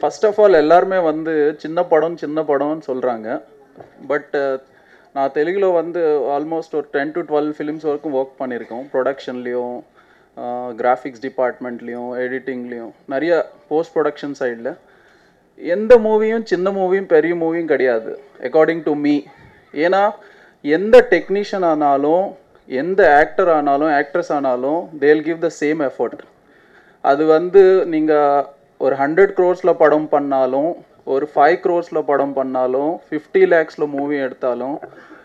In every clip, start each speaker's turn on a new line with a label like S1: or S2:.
S1: first of all எல்லாருமே வந்து சின்ன படம் சின்ன படம்னு சொல்கிறாங்க பட் நான் தெலுங்குல வந்து ஆல்மோஸ்ட் ஒரு டென் டு டுவெல் ஃபிலிம்ஸ் வரைக்கும் ஒர்க் பண்ணியிருக்கோம் ப்ரொடக்ஷன்லேயும் கிராஃபிக்ஸ் டிபார்ட்மெண்ட்லேயும் எடிட்டிங்லேயும் நிறைய போஸ்ட் ப்ரொடக்ஷன் சைடில் எந்த மூவியும் சின்ன மூவியும் பெரிய மூவியும் கிடையாது அக்கார்டிங் டு மீ ஏன்னா எந்த டெக்னீஷியன் ஆனாலும் எந்த ஆக்டர் ஆனாலும் ஆக்ட்ரஸ் ஆனாலும் தேல் கிவ் த சேம் எஃபர்ட் அது வந்து நீங்கள் ஒரு ஹண்ட்ரட் க்ரோர்ஸில் படம் பண்ணாலும் ஒரு ஃபைவ் க்ரோர்ஸில் படம் பண்ணாலும் ஃபிஃப்டி லேக்ஸில் மூவி எடுத்தாலும்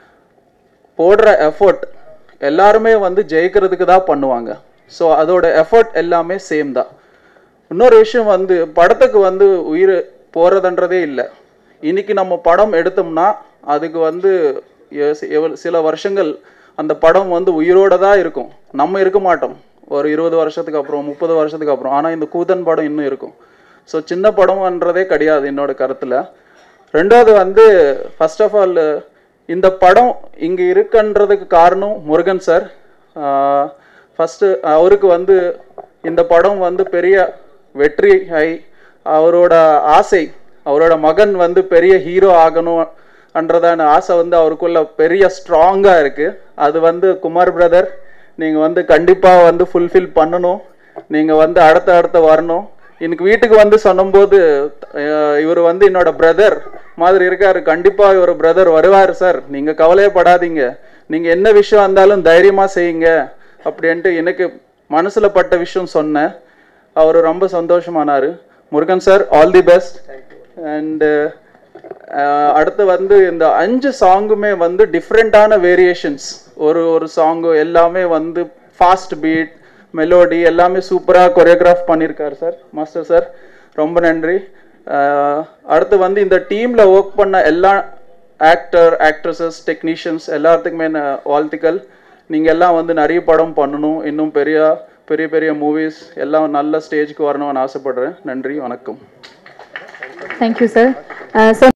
S1: போடுற எஃபர்ட் எல்லாருமே வந்து ஜெயிக்கிறதுக்கு தான் பண்ணுவாங்க ஸோ அதோட எஃபர்ட் எல்லாமே சேம் தான் இன்னொரு விஷயம் வந்து படத்துக்கு வந்து உயிர் போகிறதுன்றதே இல்லை இன்னைக்கு நம்ம படம் எடுத்தோம்னா அதுக்கு வந்து எ- எவ்வளவு- சில வருஷங்கள் அந்த படம் வந்து உயிரோட தான் இருக்கும் நம்ம இருக்க மாட்டோம் ஒரு இருபது வருஷத்துக்கு அப்புறம் முப்பது வருஷத்துக்கு அப்புறம் ஆனால் இந்த கூத்தன் படம் இன்னும் இருக்கும் ஸோ சின்ன படம்ன்றதே கிடையாது என்னோட கருத்தில் ரெண்டாவது வந்து ஃபர்ஸ்ட் ஆஃப் ஆல் இந்த படம் இங்கே இருக்குன்றதுக்கு காரணம் முருகன் சார் ஃபஸ்ட்டு அவருக்கு வந்து இந்த படம் வந்து பெரிய வெற்றி ஐ அவரோட ஆசை அவரோட மகன் வந்து பெரிய ஹீரோ ஆகணும் அன்றதான ஆசை வந்து அவருக்குள்ள பெரிய ஸ்ட்ராங்காக இருக்குது அது வந்து குமார் பிரதர் நீங்கள் வந்து கண்டிப்பாக வந்து ஃபுல்ஃபில் பண்ணணும் நீங்கள் வந்து அடுத்த அடுத்த வரணும் எனக்கு வீட்டுக்கு வந்து சொன்னும்போது அஹ், இவர் வந்து என்னோட பிரதர் மாதிரி இருக்காரு கண்டிப்பா இவர் பிரதர் வருவார் சார் நீங்க கவலையே படாதீங்க நீங்க என்ன விஷயம் இருந்தாலும் தைரியமா செய்யுங்க அப்படின்ட்டு எனக்கு மனசுல பட்ட விஷயம் சொன்னேன் அவர் ரொம்ப சந்தோஷமானாரு Murugan sir all the best and அடுத்து வந்து இந்த அஞ்சு சாங்குமே வந்து டிஃப்ரெண்ட்டான வேரியேஷன்ஸ் ஒரு ஒரு சாங்கு எல்லாமே வந்து ஃபாஸ்ட் பீட் மெலோடி எல்லாமே சூப்பராக கொரியோகிராஃப் பண்ணியிருக்காரு சார் மாஸ்டர் சார் ரொம்ப நன்றி அஹ், அடுத்து வந்து இந்த டீமில் ஒர்க் பண்ண எல்லா ஆக்டர் ஆக்ட்ரஸஸ் டெக்னீஷியன்ஸ் எல்லாத்துக்குமே நான் வாழ்த்துக்கள் நீங்கள் எல்லாம் வந்து நிறைய படம் பண்ணணும் இன்னும் பெரிய பெரிய பெரிய மூவிஸ் எல்லாம் நல்ல ஸ்டேஜ்க்கு வரணும்னு ஆசைப்படுறேன் நன்றி வணக்கம்
S2: தேங்க்யூ சார் சார்